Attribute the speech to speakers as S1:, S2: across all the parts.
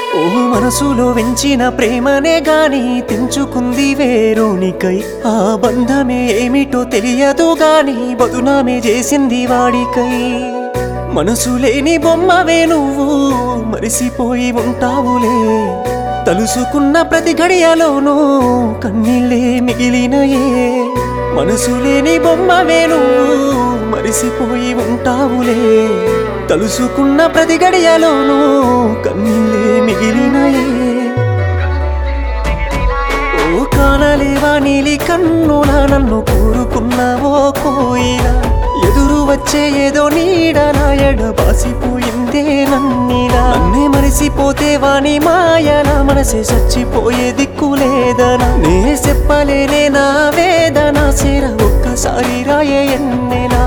S1: ఓ మనసులో వెంచిన ప్రేమనే గాని తెంచుకుంది వేరునికై ఆ బంధమే ఏమిటో తెలియదు గాని బదునామే చేసింది వాడికై మనసు లేని బొమ్మవే నువ్వు మరిసిపోయి ఉంటావులే తలుసుకున్న ప్రతి గడియలోనూ కన్నీళ్ళే మిగిలినయే మనసు లేని బొమ్మవే నువ్వు మరిసిపోయి ఉంటావులే తలుసుకున్న ప్రతి గడియలోనూ కన్నీళ్ళే మిగిలినయే ఓ కానలేవా నీలి కన్నుల నన్ను కోరుకున్నావో కోయిల ఎదురు వచ్చే ఏదో నీడలా ఎడబాసిపోయిందే నన్నిలా నన్నే మరిసిపోతే వాని మాయల మనసే చచ్చిపోయే దిక్కులేదన నే చెప్పలేనే నా వేదన సేర ఒక్కసారి రాయే ఎన్నెలా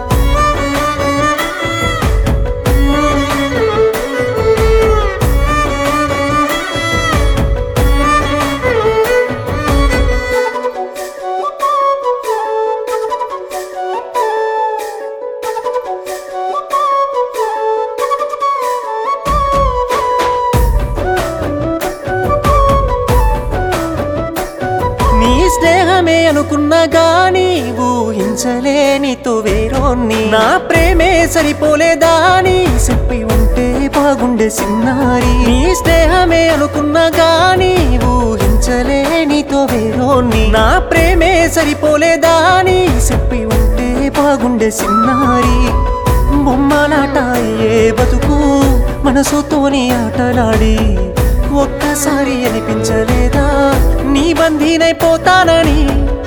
S1: నీ స్నేహమే అనుకున్నా గాని ఊహించలేనితో వేరోన్ని నా ప్రేమే సరిపోలేదాని చెప్పి ఉంటే బాగుండే సిన్నారి నీ స్నేహమే అనుకున్నా గాని ఊహించలేనితో వేరోన్ని నా ప్రేమే సరిపోలేదాని చెప్పి ఉంటే బాగుండే సిన్నారి బొమ్మలాట అయ్యే బతుకు మనసుతోని ఆటలాడి ఒక్కసారి అనిపించలేదా నీ బందీనైపోతానని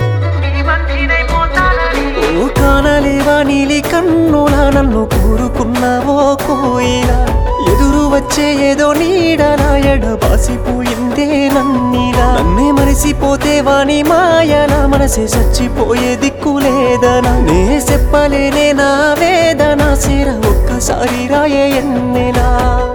S1: ఓ కానలేవా నీలి కన్నుల నన్ను కోరుకున్నావో కోయిల ఎదురు వచ్చే ఏదో నీడలా ఎడబాసిపోయిందే నన్నిలా నన్నే మరిసిపోతే వాని మాయల మనసే చచ్చిపోయే దిక్కులేదనా నే చెప్పలేనే నా వేదన సిర ఒక్కసారి రాయే ఎన్నెలా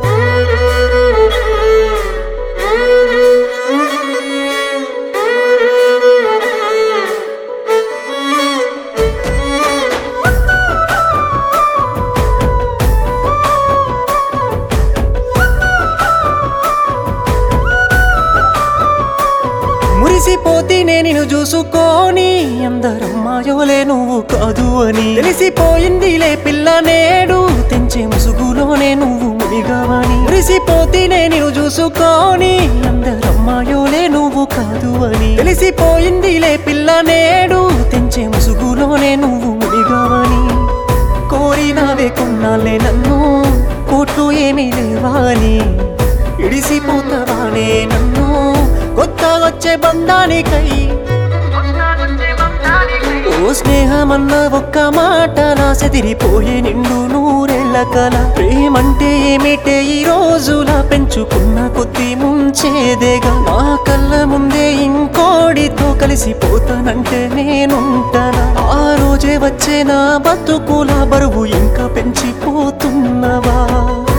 S1: మురిసిపోతేనే నిన్ను చూసుకొని అందరమ్మాయోలే నువ్వు కాదు అని తెలిసిపోయిందిలే పిల్ల నేడు తెంచే ముసుగులోనే నువ్వు మునిగావని మురిసిపోతేనే నిన్ను చూసుకొని అందరమ్మాయోలే నువ్వు కాదు అని తెలిసిపోయిందిలే పిల్ల నేడు తెంచే ముసుగులోనే నువ్వు మునిగావని కోరినావే కొన్నాళ్ళే నన్ను కోట్లు ఏమీ లేవాని ఇడిసిపోతావానే నన్ను కొత్త వచ్చే బంధానికై ఓ స్నేహమన్న ఒక్క మాట నా సెదిరిపోయే నిండు నూరెళ్ళ కల ప్రేమంటే ఏమిటే ఈ రోజులా పెంచుకున్న కొద్ది ముంచేదేగా నా కళ్ళ ముందే ఇంకోడితో కలిసిపోతానంటే నేనుంటానా ఆ రోజే వచ్చే నా బతుకుల బరువు ఇంకా పెంచిపోతున్నవా